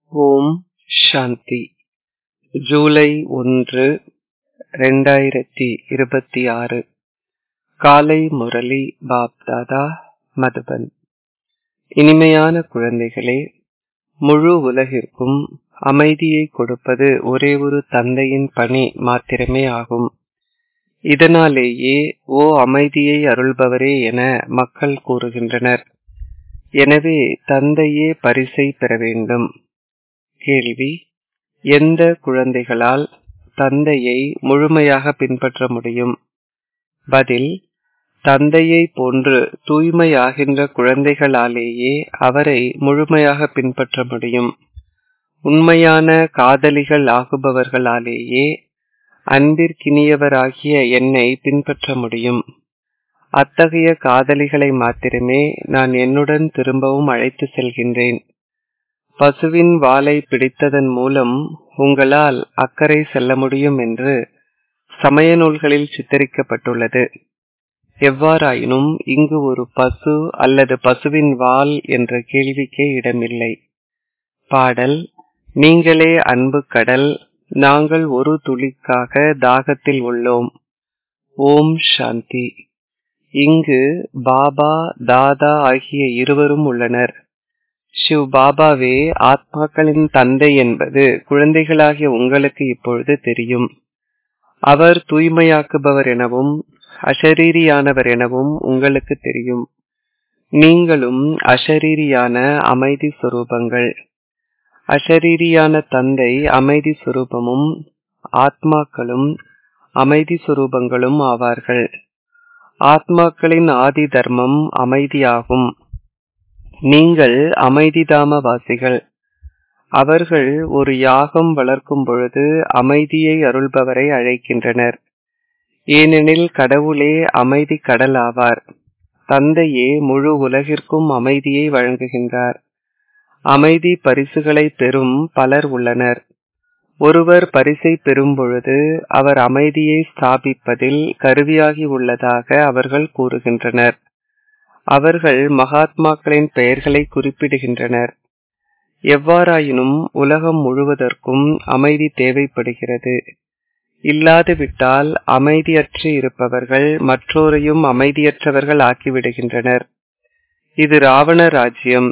ஓம் சாந்தி ஜூலை ஒன்று ரெண்டாயிரத்தி இருபத்தி ஆறு காலை முரளி பாப்தாதா மதுபன் இனிமையான குழந்தைகளே முழு உலகிற்கும் அமைதியை கொடுப்பது ஒரே ஒரு தந்தையின் பணி மாத்திரமே ஆகும் இதனாலேயே ஓ அமைதியை அருள்பவரே என மக்கள் கூறுகின்றனர் எனவே தந்தையே பரிசை பெற வேண்டும் கேள்வி எந்த குழந்தைகளால் தந்தையை முழுமையாக பின்பற்ற முடியும் பதில் தந்தையை போன்று தூய்மையாகின்ற குழந்தைகளாலேயே அவரை முழுமையாக பின்பற்ற முடியும் உண்மையான காதலிகள் ஆகுபவர்களாலேயே அன்பிற்கினியவராகிய என்னை பின்பற்ற முடியும் அத்தகைய காதலிகளை மாத்திரமே நான் என்னுடன் திரும்பவும் அழைத்து செல்கின்றேன் பசுவின் வாலை பிடித்ததன் மூலம் உங்களால் அக்கறை செல்ல முடியும் என்று சமய நூல்களில் சித்தரிக்கப்பட்டுள்ளது எவ்வாறாயினும் இங்கு ஒரு பசு அல்லது பசுவின் வால் என்ற கேள்விக்கே இடமில்லை பாடல் நீங்களே அன்பு கடல் நாங்கள் ஒரு துளிக்காக தாகத்தில் உள்ளோம் ஓம் சாந்தி இங்கு பாபா தாதா ஆகிய இருவரும் உள்ளனர் சிவ் பாபாவே ஆத்மாக்களின் தந்தை என்பது குழந்தைகளாகிய உங்களுக்கு இப்பொழுது தெரியும் அவர் தூய்மையாக்குபவர் எனவும் அஷரீரியானவர் எனவும் உங்களுக்கு தெரியும் நீங்களும் அஷரீரியான அமைதி சுரூபங்கள் அஷரீரியான தந்தை அமைதி சுரூபமும் ஆத்மாக்களும் அமைதி சுரூபங்களும் ஆவார்கள் ஆத்மாக்களின் ஆதி தர்மம் அமைதியாகும் நீங்கள் அமைதிதாம வாசிகள் அவர்கள் ஒரு யாகம் வளர்க்கும் பொழுது அமைதியை அருள்பவரை அழைக்கின்றனர் ஏனெனில் கடவுளே அமைதி கடல் ஆவார் தந்தையே முழு உலகிற்கும் அமைதியை வழங்குகின்றார் அமைதி பரிசுகளை பெறும் பலர் உள்ளனர் ஒருவர் பரிசை பெறும் பொழுது அவர் அமைதியை ஸ்தாபிப்பதில் கருவியாகி உள்ளதாக அவர்கள் கூறுகின்றனர் அவர்கள் மகாத்மாக்களின் பெயர்களை குறிப்பிடுகின்றனர் எவ்வாறாயினும் உலகம் முழுவதற்கும் அமைதி தேவைப்படுகிறது இல்லாது விட்டால் அமைதியற்று இருப்பவர்கள் மற்றோரையும் அமைதியற்றவர்கள் ஆக்கிவிடுகின்றனர் இது ராவண ராஜ்யம்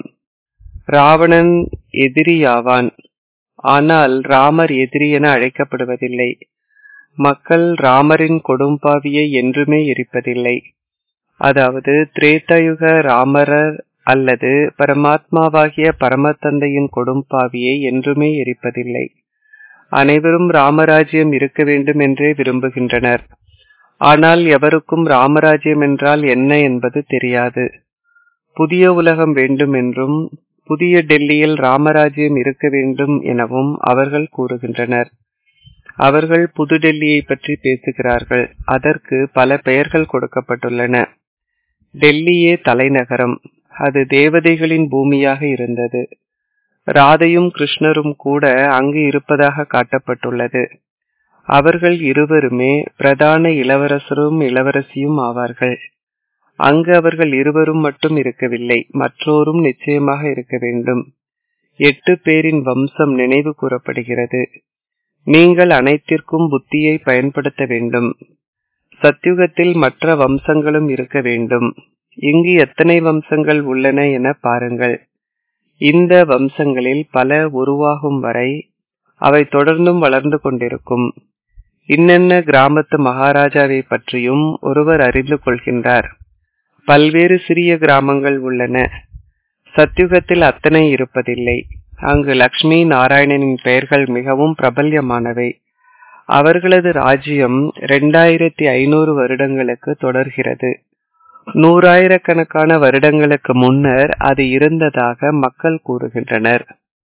ராவணன் எதிரியாவான் ஆனால் ராமர் எதிரி என அழைக்கப்படுவதில்லை மக்கள் ராமரின் கொடும்பாவியை என்றுமே எரிப்பதில்லை அதாவது திரேதயுக ராமரர் அல்லது பரமாத்மாவாகிய பரமத்தந்தையின் கொடும்பாவியை என்றுமே எரிப்பதில்லை அனைவரும் ராமராஜ்யம் இருக்க வேண்டும் என்றே விரும்புகின்றனர் ஆனால் எவருக்கும் ராமராஜ்யம் என்றால் என்ன என்பது தெரியாது புதிய உலகம் வேண்டும் என்றும் புதிய டெல்லியில் ராமராஜ்யம் இருக்க வேண்டும் எனவும் அவர்கள் கூறுகின்றனர் அவர்கள் புது டெல்லியை பற்றி பேசுகிறார்கள் அதற்கு பல பெயர்கள் கொடுக்கப்பட்டுள்ளன டெல்லியே தலைநகரம் அது தேவதைகளின் பூமியாக இருந்தது ராதையும் கிருஷ்ணரும் கூட அங்கு இருப்பதாக காட்டப்பட்டுள்ளது அவர்கள் இருவருமே பிரதான இளவரசரும் இளவரசியும் ஆவார்கள் அங்கு அவர்கள் இருவரும் மட்டும் இருக்கவில்லை மற்றோரும் நிச்சயமாக இருக்க வேண்டும் எட்டு பேரின் வம்சம் நினைவு கூறப்படுகிறது நீங்கள் அனைத்திற்கும் புத்தியை பயன்படுத்த வேண்டும் சத்யுகத்தில் மற்ற வம்சங்களும் இருக்க வேண்டும் இங்கு எத்தனை வம்சங்கள் உள்ளன என பாருங்கள் இந்த வம்சங்களில் பல உருவாகும் வரை அவை தொடர்ந்தும் வளர்ந்து கொண்டிருக்கும் இன்னென்ன கிராமத்து மகாராஜாவை பற்றியும் ஒருவர் அறிந்து கொள்கின்றார் பல்வேறு சிறிய கிராமங்கள் உள்ளன சத்யுகத்தில் அத்தனை இருப்பதில்லை அங்கு லக்ஷ்மி நாராயணனின் பெயர்கள் மிகவும் பிரபல்யமானவை அவர்களது ராஜ்யம் இரண்டாயிரத்தி ஐநூறு வருடங்களுக்கு தொடர்கிறது நூறாயிரக்கணக்கான வருடங்களுக்கு முன்னர் அது இருந்ததாக மக்கள் கூறுகின்றனர்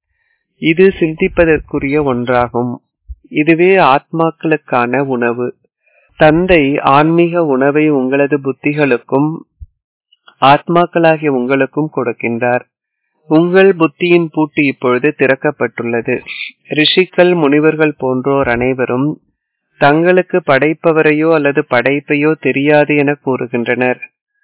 இது சிந்திப்பதற்குரிய ஒன்றாகும் இதுவே ஆத்மாக்களுக்கான உணவு தந்தை ஆன்மீக உணவை உங்களது புத்திகளுக்கும் ஆத்மாக்களாகிய உங்களுக்கும் கொடுக்கின்றார் உங்கள் புத்தியின் பூட்டு இப்பொழுது திறக்கப்பட்டுள்ளது ரிஷிகள் முனிவர்கள் போன்றோர் அனைவரும் தங்களுக்கு படைப்பவரையோ அல்லது படைப்பையோ தெரியாது என கூறுகின்றனர்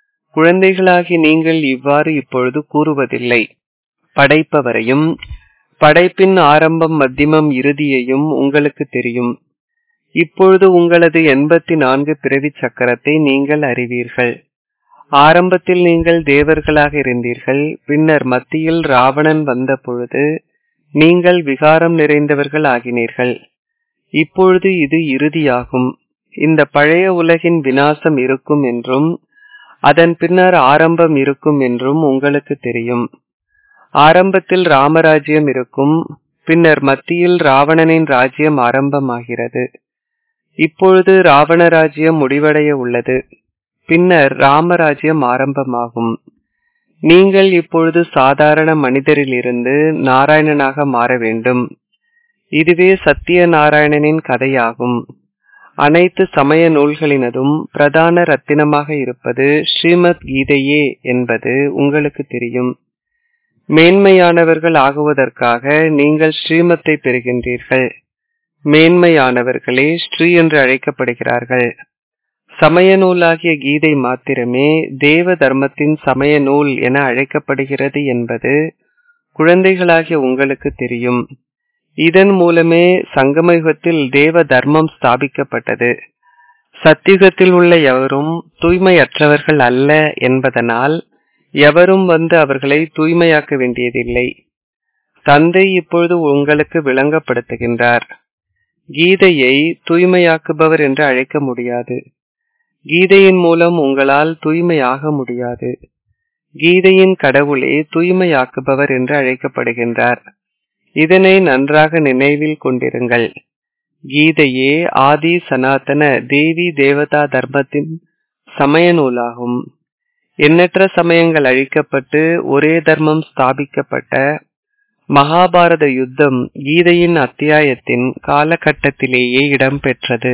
குழந்தைகளாகி நீங்கள் இவ்வாறு இப்பொழுது கூறுவதில்லை படைப்பவரையும் படைப்பின் ஆரம்பம் மத்தியமம் இறுதியையும் உங்களுக்கு தெரியும் இப்பொழுது உங்களது எண்பத்தி நான்கு பிறவி சக்கரத்தை நீங்கள் அறிவீர்கள் ஆரம்பத்தில் நீங்கள் தேவர்களாக இருந்தீர்கள் பின்னர் மத்தியில் ராவணன் வந்த பொழுது நீங்கள் விகாரம் நிறைந்தவர்கள் ஆகினீர்கள் இப்பொழுது இது இறுதியாகும் இந்த பழைய உலகின் வினாசம் இருக்கும் என்றும் அதன் பின்னர் ஆரம்பம் இருக்கும் என்றும் உங்களுக்கு தெரியும் ஆரம்பத்தில் ராமராஜ்யம் இருக்கும் பின்னர் மத்தியில் ராவணனின் ராஜ்யம் ஆரம்பமாகிறது இப்பொழுது ராவண ராஜ்யம் முடிவடைய உள்ளது பின்னர் ராமராஜ்யம் ஆரம்பமாகும் நீங்கள் இப்பொழுது சாதாரண மனிதரிலிருந்து நாராயணனாக மாற வேண்டும் இதுவே சத்திய நாராயணனின் கதையாகும் அனைத்து சமய நூல்களினதும் பிரதான ரத்தினமாக இருப்பது ஸ்ரீமத் கீதையே என்பது உங்களுக்கு தெரியும் மேன்மையானவர்கள் ஆகுவதற்காக நீங்கள் ஸ்ரீமத்தை பெறுகின்றீர்கள் மேன்மையானவர்களே ஸ்ரீ என்று அழைக்கப்படுகிறார்கள் சமய நூலாகிய கீதை மாத்திரமே தேவ தர்மத்தின் சமய நூல் என அழைக்கப்படுகிறது என்பது குழந்தைகளாகிய உங்களுக்கு தெரியும் இதன் மூலமே சங்கமயுகத்தில் தேவ தர்மம் ஸ்தாபிக்கப்பட்டது சத்தியுகத்தில் உள்ள எவரும் தூய்மையற்றவர்கள் அல்ல என்பதனால் எவரும் வந்து அவர்களை தூய்மையாக்க வேண்டியதில்லை தந்தை இப்பொழுது உங்களுக்கு விளங்கப்படுத்துகின்றார் கீதையை தூய்மையாக்குபவர் என்று அழைக்க முடியாது கீதையின் மூலம் உங்களால் தூய்மையாக முடியாது கீதையின் கடவுளே தூய்மையாக்குபவர் என்று அழைக்கப்படுகின்றார் இதனை நன்றாக நினைவில் கொண்டிருங்கள் கீதையே ஆதி சனாதன தேவி தேவதா தர்மத்தின் சமய நூலாகும் எண்ணற்ற சமயங்கள் அழிக்கப்பட்டு ஒரே தர்மம் ஸ்தாபிக்கப்பட்ட மகாபாரத யுத்தம் கீதையின் அத்தியாயத்தின் காலகட்டத்திலேயே இடம்பெற்றது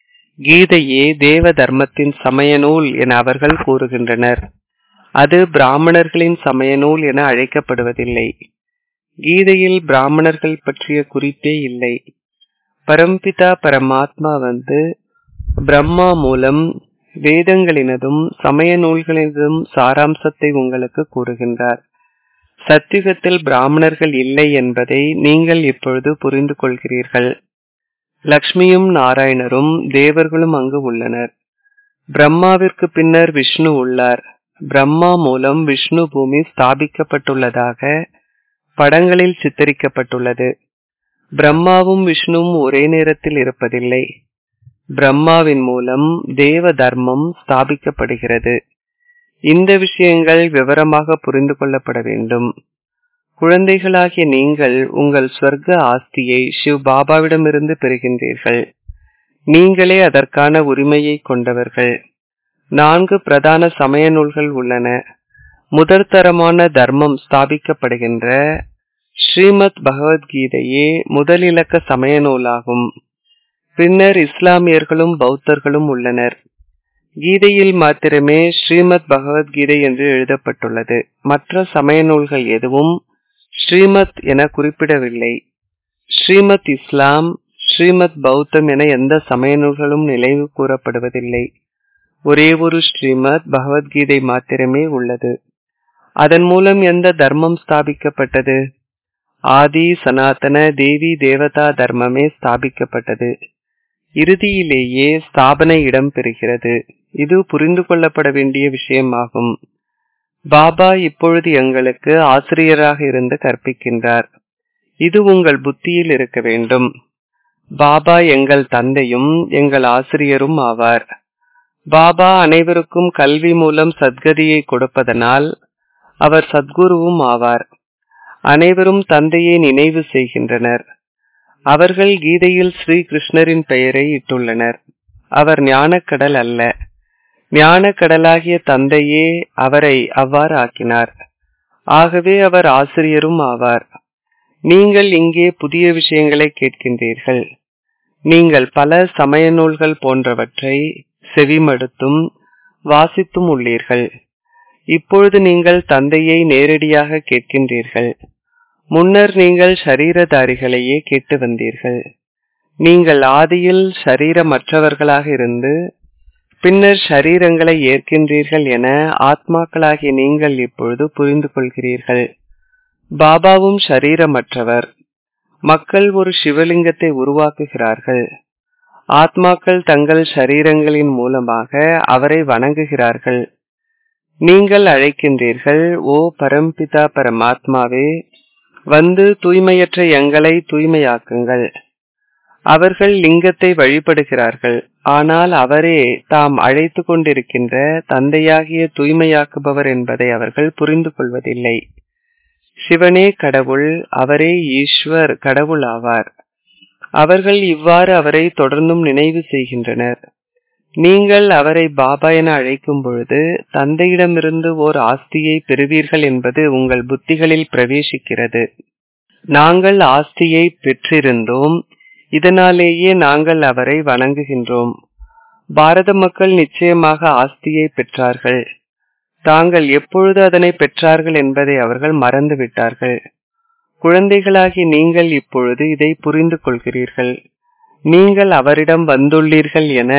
கீதையே தேவ தர்மத்தின் சமய நூல் என அவர்கள் கூறுகின்றனர் அது பிராமணர்களின் சமய நூல் என அழைக்கப்படுவதில்லை கீதையில் பிராமணர்கள் பற்றிய குறிப்பே இல்லை பரம்பிதா பரமாத்மா வந்து பிரம்மா மூலம் வேதங்களினதும் சமய நூல்களினதும் சாராம்சத்தை உங்களுக்கு கூறுகின்றார் சத்தியுகத்தில் பிராமணர்கள் இல்லை என்பதை நீங்கள் இப்பொழுது புரிந்து கொள்கிறீர்கள் லக்ஷ்மியும் நாராயணரும் தேவர்களும் அங்கு உள்ளனர் பிரம்மாவிற்கு பின்னர் விஷ்ணு உள்ளார் பிரம்மா மூலம் விஷ்ணு பூமி ஸ்தாபிக்கப்பட்டுள்ளதாக படங்களில் சித்தரிக்கப்பட்டுள்ளது பிரம்மாவும் விஷ்ணுவும் ஒரே நேரத்தில் இருப்பதில்லை பிரம்மாவின் மூலம் தேவ தர்மம் ஸ்தாபிக்கப்படுகிறது இந்த விஷயங்கள் விவரமாக புரிந்து கொள்ளப்பட வேண்டும் குழந்தைகளாகிய நீங்கள் உங்கள் ஸ்வர்க்க ஆஸ்தியை சிவ் பாபாவிடமிருந்து பெறுகின்றீர்கள் நீங்களே அதற்கான உரிமையை கொண்டவர்கள் நான்கு பிரதான சமய நூல்கள் உள்ளன முதற்தரமான தர்மம் ஸ்தாபிக்கப்படுகின்ற ஸ்ரீமத் பகவத்கீதையே முதலிலக்க சமய நூலாகும் பின்னர் இஸ்லாமியர்களும் பௌத்தர்களும் உள்ளனர் கீதையில் மாத்திரமே ஸ்ரீமத் பகவத்கீதை என்று எழுதப்பட்டுள்ளது மற்ற சமய நூல்கள் எதுவும் ஸ்ரீமத் என குறிப்பிடவில்லை ஸ்ரீமத் இஸ்லாம் ஸ்ரீமத் பௌத்தம் என எந்த சமய நூல்களும் நினைவு கூறப்படுவதில்லை ஒரே ஒரு ஸ்ரீமத் பகவத்கீதை மாத்திரமே உள்ளது அதன் மூலம் எந்த தர்மம் ஸ்தாபிக்கப்பட்டது ஆதி சனாதன தேவி தேவதா தர்மமே ஸ்தாபிக்கப்பட்டது இறுதியிலேயே ஸ்தாபனை இடம் பெறுகிறது இது புரிந்து கொள்ளப்பட வேண்டிய விஷயமாகும் பாபா இப்பொழுது எங்களுக்கு ஆசிரியராக இருந்து கற்பிக்கின்றார் இது உங்கள் புத்தியில் இருக்க வேண்டும் பாபா எங்கள் தந்தையும் எங்கள் ஆசிரியரும் ஆவார் பாபா அனைவருக்கும் கல்வி மூலம் சத்கதியை கொடுப்பதனால் அவர் சத்குருவும் ஆவார் அனைவரும் தந்தையை நினைவு செய்கின்றனர் அவர்கள் கீதையில் ஸ்ரீ கிருஷ்ணரின் பெயரை இட்டுள்ளனர் அவர் ஞானக்கடல் அல்ல ஞானக்கடலாகிய தந்தையே அவரை அவ்வாறு ஆக்கினார் ஆகவே அவர் ஆசிரியரும் ஆவார் நீங்கள் இங்கே புதிய விஷயங்களை கேட்கின்றீர்கள் நீங்கள் பல சமய நூல்கள் போன்றவற்றை செவிமடுத்தும் வாசித்தும் உள்ளீர்கள் இப்பொழுது நீங்கள் தந்தையை நேரடியாக கேட்கின்றீர்கள் முன்னர் நீங்கள் ஷரீரதாரிகளையே கேட்டு வந்தீர்கள் நீங்கள் ஆதியில் ஷரீரமற்றவர்களாக இருந்து பின்னர் ஷரீரங்களை ஏற்கின்றீர்கள் என ஆத்மாக்களாகிய நீங்கள் இப்பொழுது புரிந்து கொள்கிறீர்கள் பாபாவும் ஷரீரமற்றவர் மக்கள் ஒரு சிவலிங்கத்தை உருவாக்குகிறார்கள் ஆத்மாக்கள் தங்கள் ஷரீரங்களின் மூலமாக அவரை வணங்குகிறார்கள் நீங்கள் அழைக்கின்றீர்கள் ஓ பரம்பிதா பரமாத்மாவே வந்து தூய்மையற்ற எங்களை தூய்மையாக்குங்கள் அவர்கள் லிங்கத்தை வழிபடுகிறார்கள் ஆனால் அவரே தாம் அழைத்து கொண்டிருக்கின்ற தந்தையாகிய தூய்மையாக்குபவர் என்பதை அவர்கள் புரிந்து கொள்வதில்லை சிவனே கடவுள் அவரே ஈஸ்வர் கடவுள் ஆவார் அவர்கள் இவ்வாறு அவரை தொடர்ந்தும் நினைவு செய்கின்றனர் நீங்கள் அவரை பாபா என அழைக்கும் பொழுது தந்தையிடமிருந்து ஓர் ஆஸ்தியை பெறுவீர்கள் என்பது உங்கள் புத்திகளில் பிரவேசிக்கிறது நாங்கள் ஆஸ்தியை பெற்றிருந்தோம் இதனாலேயே நாங்கள் அவரை வணங்குகின்றோம் பாரத மக்கள் நிச்சயமாக ஆஸ்தியை பெற்றார்கள் தாங்கள் எப்பொழுது அதனை பெற்றார்கள் என்பதை அவர்கள் மறந்துவிட்டார்கள் குழந்தைகளாகி நீங்கள் இப்பொழுது இதை புரிந்து கொள்கிறீர்கள் நீங்கள் அவரிடம் வந்துள்ளீர்கள் என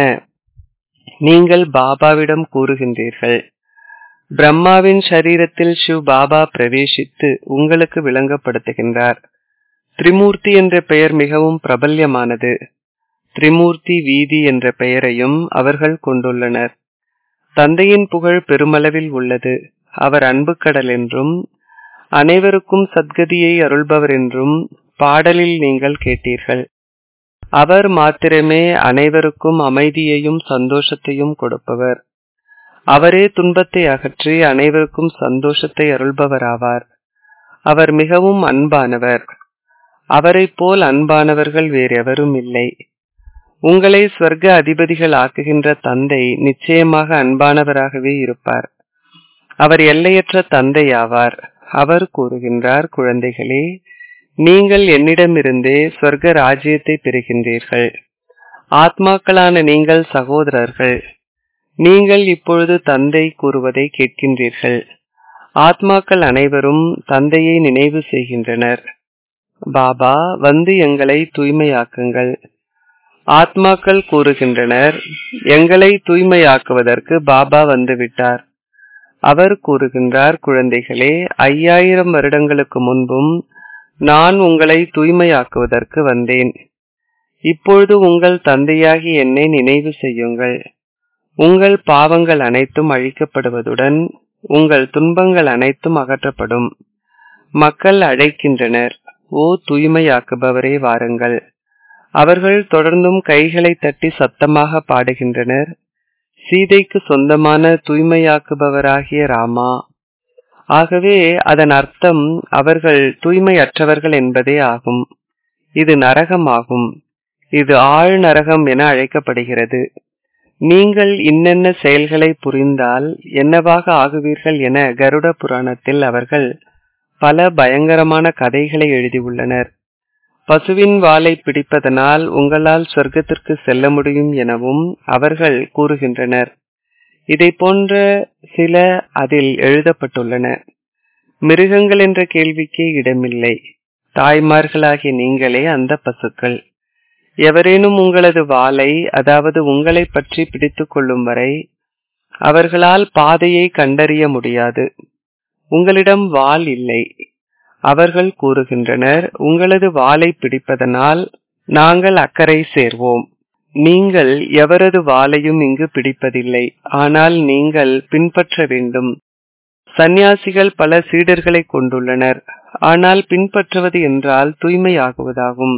நீங்கள் பாபாவிடம் கூறுகின்றீர்கள் பிரம்மாவின் சரீரத்தில் சிவ் பாபா பிரவேசித்து உங்களுக்கு விளங்கப்படுத்துகின்றார் திரிமூர்த்தி என்ற பெயர் மிகவும் பிரபல்யமானது திரிமூர்த்தி வீதி என்ற பெயரையும் அவர்கள் கொண்டுள்ளனர் தந்தையின் புகழ் பெருமளவில் உள்ளது அவர் அன்பு கடல் என்றும் அனைவருக்கும் சத்கதியை அருள்பவர் என்றும் பாடலில் நீங்கள் கேட்டீர்கள் அவர் மாத்திரமே அனைவருக்கும் அமைதியையும் சந்தோஷத்தையும் கொடுப்பவர் அவரே துன்பத்தை அகற்றி அனைவருக்கும் சந்தோஷத்தை அருள்பவராவார் அவர் மிகவும் அன்பானவர் அவரைப் போல் அன்பானவர்கள் வேறெவரும் இல்லை உங்களை ஸ்வர்க்க அதிபதிகள் ஆக்குகின்ற தந்தை நிச்சயமாக அன்பானவராகவே இருப்பார் அவர் எல்லையற்ற தந்தை ஆவார் அவர் கூறுகின்றார் குழந்தைகளே நீங்கள் என்னிடமிருந்தே ஸ்வர்க்க ராஜ்யத்தை பெறுகின்றீர்கள் ஆத்மாக்களான நீங்கள் சகோதரர்கள் நீங்கள் இப்பொழுது தந்தை கூறுவதை கேட்கின்றீர்கள் ஆத்மாக்கள் அனைவரும் தந்தையை நினைவு செய்கின்றனர் பாபா வந்து எங்களை தூய்மையாக்குங்கள் ஆத்மாக்கள் கூறுகின்றனர் எங்களை தூய்மையாக்குவதற்கு பாபா வந்துவிட்டார் அவர் கூறுகின்றார் குழந்தைகளே ஐயாயிரம் வருடங்களுக்கு முன்பும் நான் உங்களை தூய்மையாக்குவதற்கு வந்தேன் இப்பொழுது உங்கள் தந்தையாகி என்னை நினைவு செய்யுங்கள் உங்கள் பாவங்கள் அனைத்தும் அழிக்கப்படுவதுடன் உங்கள் துன்பங்கள் அனைத்தும் அகற்றப்படும் மக்கள் அழைக்கின்றனர் ஓ தூய்மையாக்குபவரே வாருங்கள் அவர்கள் தொடர்ந்தும் கைகளை தட்டி சத்தமாக பாடுகின்றனர் சீதைக்கு சொந்தமான தூய்மையாக்குபவராகிய ராமா ஆகவே அதன் அர்த்தம் அவர்கள் தூய்மையற்றவர்கள் என்பதே ஆகும் இது நரகமாகும் இது ஆழ் நரகம் என அழைக்கப்படுகிறது நீங்கள் இன்னென்ன செயல்களை புரிந்தால் என்னவாக ஆகுவீர்கள் என கருட புராணத்தில் அவர்கள் பல பயங்கரமான கதைகளை எழுதியுள்ளனர் பசுவின் வாலை பிடிப்பதனால் உங்களால் சொர்க்கத்திற்கு செல்ல முடியும் எனவும் அவர்கள் கூறுகின்றனர் இதை போன்ற சில அதில் எழுதப்பட்டுள்ளன மிருகங்கள் என்ற கேள்விக்கே இடமில்லை தாய்மார்களாகிய நீங்களே அந்த பசுக்கள் எவரேனும் உங்களது வாளை அதாவது உங்களை பற்றி பிடித்துக் கொள்ளும் வரை அவர்களால் பாதையை கண்டறிய முடியாது உங்களிடம் வாள் இல்லை அவர்கள் கூறுகின்றனர் உங்களது வாளை பிடிப்பதனால் நாங்கள் அக்கறை சேர்வோம் நீங்கள் எவரது வாளையும் இங்கு பிடிப்பதில்லை ஆனால் நீங்கள் பின்பற்ற வேண்டும் சந்நியாசிகள் பல சீடர்களை கொண்டுள்ளனர் ஆனால் பின்பற்றுவது என்றால் தூய்மையாகுவதாகும்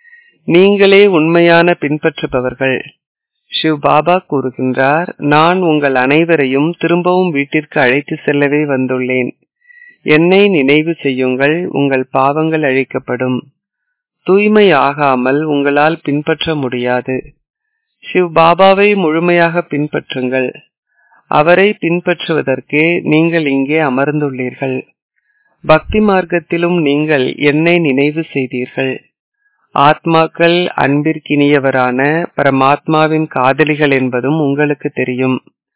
நீங்களே உண்மையான பின்பற்றுபவர்கள் சிவ் பாபா கூறுகின்றார் நான் உங்கள் அனைவரையும் திரும்பவும் வீட்டிற்கு அழைத்து செல்லவே வந்துள்ளேன் என்னை நினைவு செய்யுங்கள் உங்கள் பாவங்கள் அழிக்கப்படும் தூய்மை ஆகாமல் உங்களால் பின்பற்ற முடியாது சிவ் பாபாவை முழுமையாக பின்பற்றுங்கள் அவரை பின்பற்றுவதற்கே நீங்கள் இங்கே அமர்ந்துள்ளீர்கள் பக்தி மார்க்கத்திலும் நீங்கள் என்னை நினைவு செய்தீர்கள் ஆத்மாக்கள் அன்பிற்கினியவரான பரமாத்மாவின் காதலிகள் என்பதும் உங்களுக்கு தெரியும்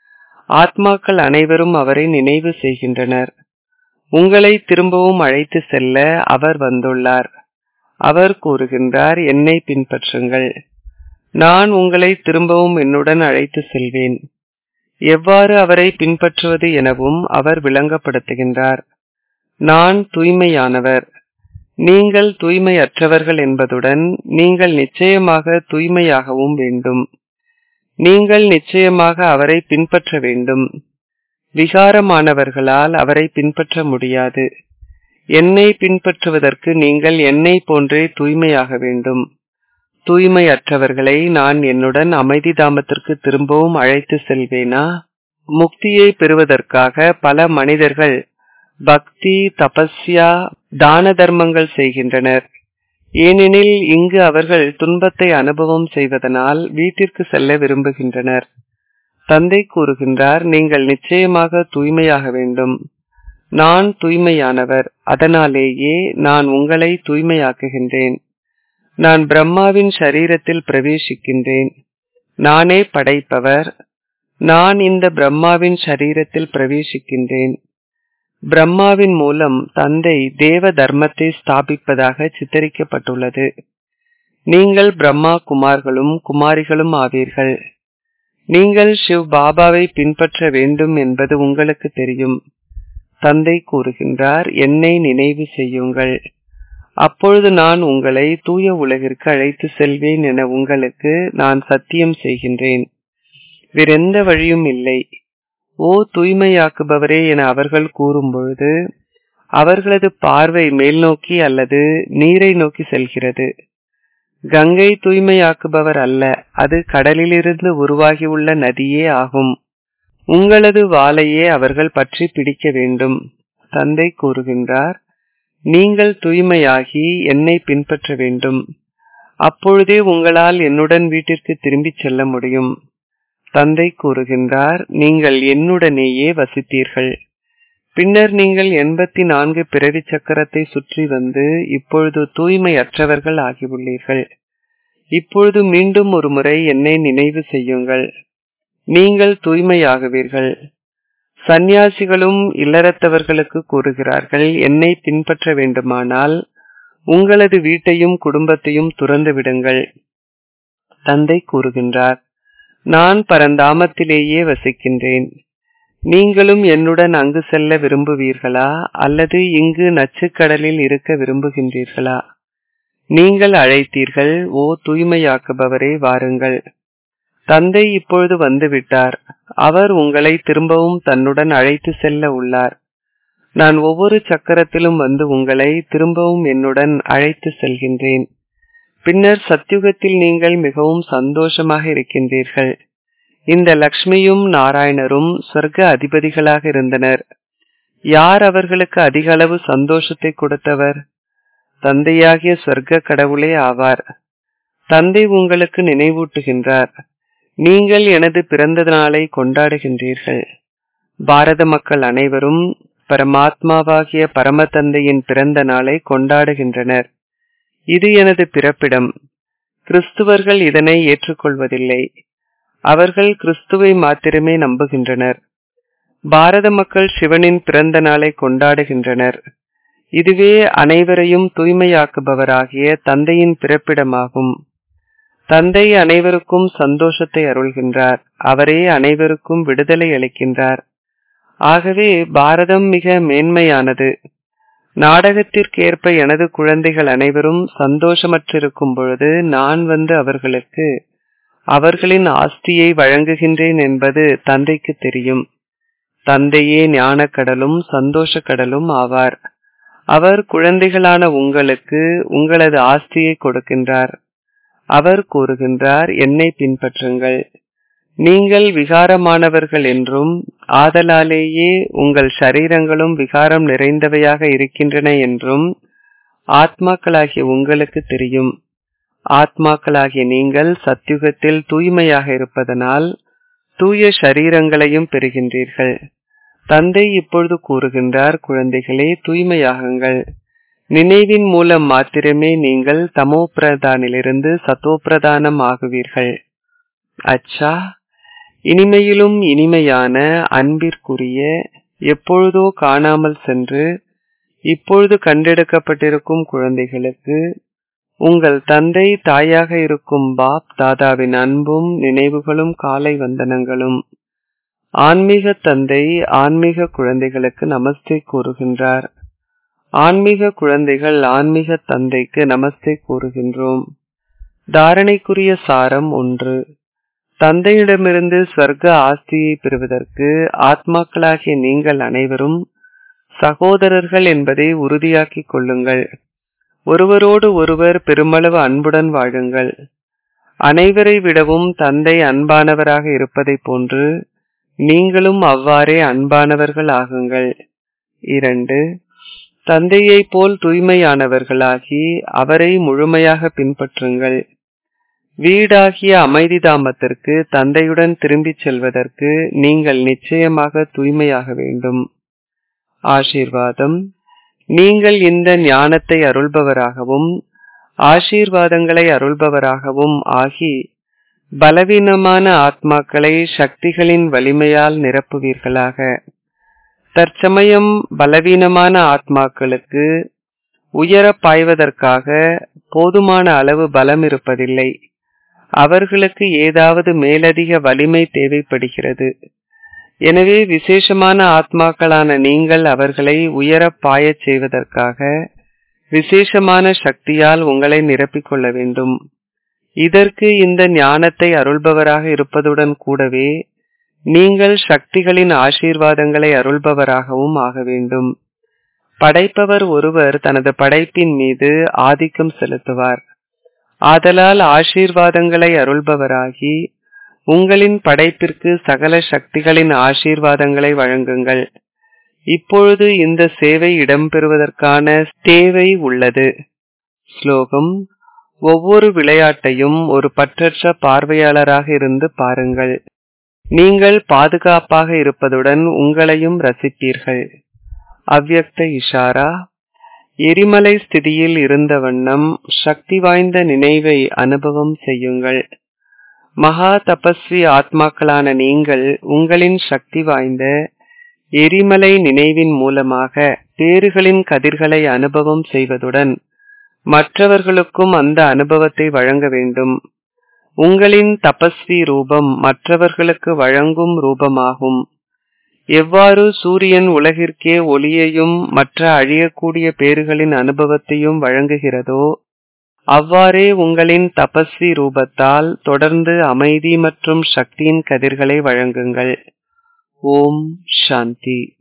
ஆத்மாக்கள் அனைவரும் அவரை நினைவு செய்கின்றனர் உங்களை திரும்பவும் அழைத்து செல்ல அவர் வந்துள்ளார் அவர் கூறுகின்றார் என்னை பின்பற்றுங்கள் நான் உங்களை திரும்பவும் என்னுடன் அழைத்து செல்வேன் எவ்வாறு அவரை பின்பற்றுவது எனவும் அவர் விளங்கப்படுத்துகின்றார் நான் தூய்மையானவர் நீங்கள் தூய்மையற்றவர்கள் என்பதுடன் நீங்கள் நிச்சயமாக தூய்மையாகவும் வேண்டும் நீங்கள் நிச்சயமாக அவரை பின்பற்ற வேண்டும் விகாரமானவர்களால் அவரை பின்பற்ற முடியாது என்னை பின்பற்றுவதற்கு நீங்கள் என்னை போன்றே தூய்மையாக வேண்டும் தூய்மையற்றவர்களை நான் என்னுடன் அமைதி தாமத்திற்கு திரும்பவும் அழைத்து செல்வேனா முக்தியை பெறுவதற்காக பல மனிதர்கள் பக்தி தபஸ்யா தான தர்மங்கள் செய்கின்றனர் ஏனெனில் இங்கு அவர்கள் துன்பத்தை அனுபவம் செய்வதனால் வீட்டிற்கு செல்ல விரும்புகின்றனர் தந்தை கூறுகின்றார் நீங்கள் நிச்சயமாக தூய்மையாக வேண்டும் நான் தூய்மையானவர் அதனாலேயே நான் உங்களை தூய்மையாக்குகின்றேன் நான் பிரம்மாவின் சரீரத்தில் பிரவேசிக்கின்றேன் நானே படைப்பவர் நான் இந்த பிரம்மாவின் சரீரத்தில் பிரவேசிக்கின்றேன் பிரம்மாவின் மூலம் தந்தை தேவ தர்மத்தை ஸ்தாபிப்பதாக சித்தரிக்கப்பட்டுள்ளது நீங்கள் பிரம்மா குமார்களும் குமாரிகளும் ஆவீர்கள் நீங்கள் சிவ் பாபாவை பின்பற்ற வேண்டும் என்பது உங்களுக்கு தெரியும் தந்தை கூறுகின்றார் என்னை நினைவு செய்யுங்கள் அப்பொழுது நான் உங்களை தூய உலகிற்கு அழைத்து செல்வேன் என உங்களுக்கு நான் சத்தியம் செய்கின்றேன் வேறெந்த வழியும் இல்லை ஓ தூய்மையாக்குபவரே என அவர்கள் கூறும்பொழுது அவர்களது பார்வை மேல் நோக்கி அல்லது நீரை நோக்கி செல்கிறது கங்கை தூய்மையாக்குபவர் அல்ல அது கடலிலிருந்து உருவாகியுள்ள நதியே ஆகும் உங்களது வாளையே அவர்கள் பற்றி பிடிக்க வேண்டும் தந்தை கூறுகின்றார் நீங்கள் தூய்மையாகி என்னை பின்பற்ற வேண்டும் அப்பொழுதே உங்களால் என்னுடன் வீட்டிற்கு திரும்பிச் செல்ல முடியும் தந்தை கூறுகின்றார் நீங்கள் என்னுடனேயே வசித்தீர்கள் பின்னர் நீங்கள் எண்பத்தி நான்கு பிறவி சக்கரத்தை சுற்றி வந்து இப்பொழுது தூய்மையற்றவர்கள் ஆகியுள்ளீர்கள் இப்பொழுது மீண்டும் ஒரு முறை என்னை நினைவு செய்யுங்கள் நீங்கள் தூய்மையாகுவீர்கள் சந்நியாசிகளும் இல்லறத்தவர்களுக்கு கூறுகிறார்கள் என்னை பின்பற்ற வேண்டுமானால் உங்களது வீட்டையும் குடும்பத்தையும் துறந்து விடுங்கள் தந்தை கூறுகின்றார் நான் பரந்தாமத்திலேயே வசிக்கின்றேன் நீங்களும் என்னுடன் அங்கு செல்ல விரும்புவீர்களா அல்லது இங்கு நச்சுக்கடலில் இருக்க விரும்புகின்றீர்களா நீங்கள் அழைத்தீர்கள் ஓ தூய்மையாக்குபவரே வாருங்கள் தந்தை இப்பொழுது வந்துவிட்டார் அவர் உங்களை திரும்பவும் தன்னுடன் அழைத்து செல்ல உள்ளார் நான் ஒவ்வொரு சக்கரத்திலும் வந்து உங்களை திரும்பவும் என்னுடன் அழைத்து செல்கின்றேன் பின்னர் சத்யுகத்தில் நீங்கள் மிகவும் சந்தோஷமாக இருக்கின்றீர்கள் இந்த லக்ஷ்மியும் நாராயணரும் சொர்க்க அதிபதிகளாக இருந்தனர் யார் அவர்களுக்கு அதிக அளவு சந்தோஷத்தை கொடுத்தவர் தந்தையாகிய சொர்க்க கடவுளே ஆவார் தந்தை உங்களுக்கு நினைவூட்டுகின்றார் நீங்கள் எனது பிறந்த நாளை கொண்டாடுகின்றீர்கள் பாரத மக்கள் அனைவரும் பரமாத்மாவாகிய பரம தந்தையின் பிறந்த நாளை கொண்டாடுகின்றனர் இது எனது பிறப்பிடம் கிறிஸ்துவர்கள் இதனை ஏற்றுக்கொள்வதில்லை அவர்கள் கிறிஸ்துவை மாத்திரமே நம்புகின்றனர் பாரத மக்கள் சிவனின் பிறந்த நாளை கொண்டாடுகின்றனர் இதுவே அனைவரையும் தூய்மையாக்குபவராகிய தந்தையின் பிறப்பிடமாகும் தந்தை அனைவருக்கும் சந்தோஷத்தை அருள்கின்றார் அவரே அனைவருக்கும் விடுதலை அளிக்கின்றார் ஆகவே பாரதம் மிக மேன்மையானது நாடகத்திற்கேற்ப எனது குழந்தைகள் அனைவரும் சந்தோஷமற்றிருக்கும் பொழுது நான் வந்து அவர்களுக்கு அவர்களின் ஆஸ்தியை வழங்குகின்றேன் என்பது தந்தைக்கு தெரியும் தந்தையே ஞானக்கடலும் சந்தோஷ கடலும் ஆவார் அவர் குழந்தைகளான உங்களுக்கு உங்களது ஆஸ்தியை கொடுக்கின்றார் அவர் கூறுகின்றார் என்னை பின்பற்றுங்கள் நீங்கள் விகாரமானவர்கள் என்றும் ஆதலாலேயே உங்கள் சரீரங்களும் விகாரம் நிறைந்தவையாக இருக்கின்றன என்றும் ஆத்மாக்களாகிய உங்களுக்கு தெரியும் ஆத்மாக்களாகிய நீங்கள் சத்யுகத்தில் தூய்மையாக இருப்பதனால் தூய சரீரங்களையும் பெறுகின்றீர்கள் தந்தை இப்பொழுது கூறுகின்றார் குழந்தைகளே தூய்மையாகுங்கள் நினைவின் மூலம் மாத்திரமே நீங்கள் தமோ பிரதானிலிருந்து சத்தோ பிரதானம் ஆகுவீர்கள் அச்சா இனிமையிலும் இனிமையான அன்பிற்குரிய எப்பொழுதோ காணாமல் சென்று இப்பொழுது கண்டெடுக்கப்பட்டிருக்கும் குழந்தைகளுக்கு உங்கள் தந்தை தாயாக இருக்கும் பாப் தாதாவின் அன்பும் நினைவுகளும் காலை வந்தனங்களும் ஆன்மீக தந்தை ஆன்மீக குழந்தைகளுக்கு நமஸ்தே கூறுகின்றார் ஆன்மீக குழந்தைகள் ஆன்மீக தந்தைக்கு நமஸ்தே கூறுகின்றோம் தாரணைக்குரிய சாரம் ஒன்று தந்தையிடமிருந்து ஸ்வர்க்க ஆஸ்தியை பெறுவதற்கு ஆத்மாக்களாகிய நீங்கள் அனைவரும் சகோதரர்கள் என்பதை உறுதியாக்கிக் கொள்ளுங்கள் ஒருவரோடு ஒருவர் பெருமளவு அன்புடன் வாழுங்கள் அனைவரை விடவும் தந்தை அன்பானவராக இருப்பதைப் போன்று நீங்களும் அவ்வாறே அன்பானவர்கள் ஆகுங்கள் இரண்டு தந்தையைப் போல் தூய்மையானவர்களாகி அவரை முழுமையாக பின்பற்றுங்கள் வீடாகிய அமைதி தாமத்திற்கு தந்தையுடன் திரும்பிச் செல்வதற்கு நீங்கள் நிச்சயமாக தூய்மையாக வேண்டும் ஆசீர்வாதம் நீங்கள் இந்த ஞானத்தை அருள்பவராகவும் ஆசீர்வாதங்களை அருள்பவராகவும் ஆகி பலவீனமான ஆத்மாக்களை சக்திகளின் வலிமையால் நிரப்புவீர்களாக தற்சமயம் பலவீனமான ஆத்மாக்களுக்கு உயர பாய்வதற்காக போதுமான அளவு பலம் இருப்பதில்லை அவர்களுக்கு ஏதாவது மேலதிக வலிமை தேவைப்படுகிறது எனவே விசேஷமான ஆத்மாக்களான நீங்கள் அவர்களை உயர பாயச் செய்வதற்காக விசேஷமான சக்தியால் உங்களை நிரப்பிக் கொள்ள வேண்டும் இதற்கு இந்த ஞானத்தை அருள்பவராக இருப்பதுடன் கூடவே நீங்கள் சக்திகளின் ஆசீர்வாதங்களை அருள்பவராகவும் ஆக வேண்டும் படைப்பவர் ஒருவர் தனது படைப்பின் மீது ஆதிக்கம் செலுத்துவார் ஆதலால் ஆசீர்வாதங்களை அருள்பவராகி உங்களின் படைப்பிற்கு சகல சக்திகளின் ஆசீர்வாதங்களை வழங்குங்கள் இப்பொழுது இந்த சேவை இடம்பெறுவதற்கான தேவை உள்ளது ஸ்லோகம் ஒவ்வொரு விளையாட்டையும் ஒரு பற்றற்ற பார்வையாளராக இருந்து பாருங்கள் நீங்கள் பாதுகாப்பாக இருப்பதுடன் உங்களையும் ரசிப்பீர்கள் அவ்யக்த இஷாரா எரிமலை ஸ்திதியில் இருந்த வண்ணம் சக்தி வாய்ந்த நினைவை அனுபவம் செய்யுங்கள் மகா தபஸ்வி ஆத்மாக்களான நீங்கள் உங்களின் சக்தி வாய்ந்த எரிமலை நினைவின் மூலமாக பேறுகளின் கதிர்களை அனுபவம் செய்வதுடன் மற்றவர்களுக்கும் அந்த அனுபவத்தை வழங்க வேண்டும் உங்களின் தபஸ்வி ரூபம் மற்றவர்களுக்கு வழங்கும் ரூபமாகும் எவ்வாறு சூரியன் உலகிற்கே ஒளியையும் மற்ற அழியக்கூடிய பேறுகளின் அனுபவத்தையும் வழங்குகிறதோ அவ்வாறே உங்களின் தபஸ்வி ரூபத்தால் தொடர்ந்து அமைதி மற்றும் சக்தியின் கதிர்களை வழங்குங்கள் ஓம் சாந்தி